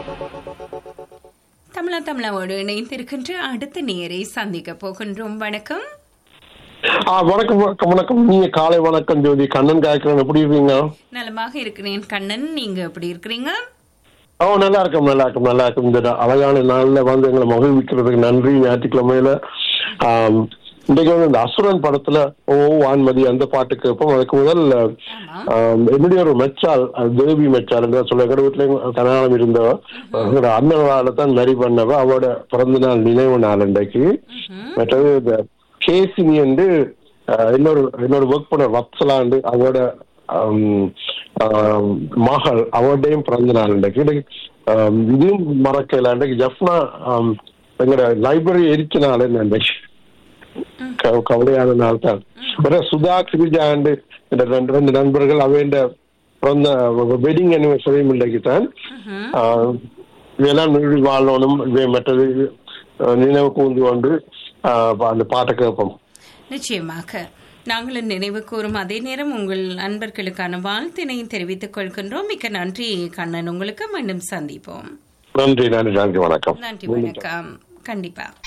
தமிழா தமிழாவோடு இணைந்திருக்கின்ற அடுத்த நேரை சந்திக்க போகின்றோம் வணக்கம் ஆ வணக்கம் வணக்கம் வணக்கம் நீங்க காலை வணக்கம் ஜோதி கண்ணன் காய்க்கிறேன் எப்படி இருக்கீங்க நலமாக இருக்கிறேன் கண்ணன் நீங்க எப்படி இருக்கிறீங்க ஓ நல்லா இருக்கும் நல்லா இருக்கும் நல்லா இருக்கும் இந்த அழகான நாள்ல வந்து எங்களை மகிழ்விக்கிறதுக்கு நன்றி ஞாயிற்றுக்கிழமையில ஆம், இன்றைக்கு வந்து இந்த அசுரன் படத்துல ஓ வான்மதி அந்த பாட்டு கேட்போம் அதுக்கு முதல் ஆமா ஆம், என்னுடைய ஒரு மெச்சால் அது தேவி மெச்சால் என்று சொல்ல எங்க வீட்டுல கல்யாணம் இருந்தவ எங்களோட அண்ணனால தான் மேரி பண்ணவ அவரோட பிறந்த நாள் நினைவு நாள் இன்றைக்கு மற்றது இந்த கேசினி என்று அஹ், இன்னொரு இன்னொரு ஒர்க் பண்ண வத்சலாண்டு அவரோட ஆம், ஆம், மகள் அவருடையும் பிறந்த நாள் இன்றைக்கு இன்றைக்கு, ஆம், இதுவும் மறக்கல இன்றைக்கு ஜப்னா ஆம், எங்களோட லைப்ரரி எரிச்ச நாள் இன்றைக்கு க- கவலையான நாள் தான் வேற சுதா கிரிஜாண்டு இந்த ரெண்டு ரெண்டு நண்பர்கள் அவைண்ட பிறந்த வெட்டிங் அனிவர்சரியும் இன்றைக்கு தான் ஆஹ், இதெல்லாம் நிறுவி வாழணும் இவை மற்றது ஆஹ், நினைவு கூந்து கொண்டு ஆஹ், அந்த பாட்டை கேட்போம் நிச்சயமாக நாங்களும் நினைவு கூறும் அதே நேரம் உங்கள் நண்பர்களுக்கான வாழ்த்தினையும் தெரிவித்துக் கொள்கின்றோம் மிக்க நன்றி கண்ணன் உங்களுக்கு மீண்டும் சந்திப்போம் நன்றி நன்றி நன்றி வணக்கம் நன்றி வணக்கம் கண்டிப்பா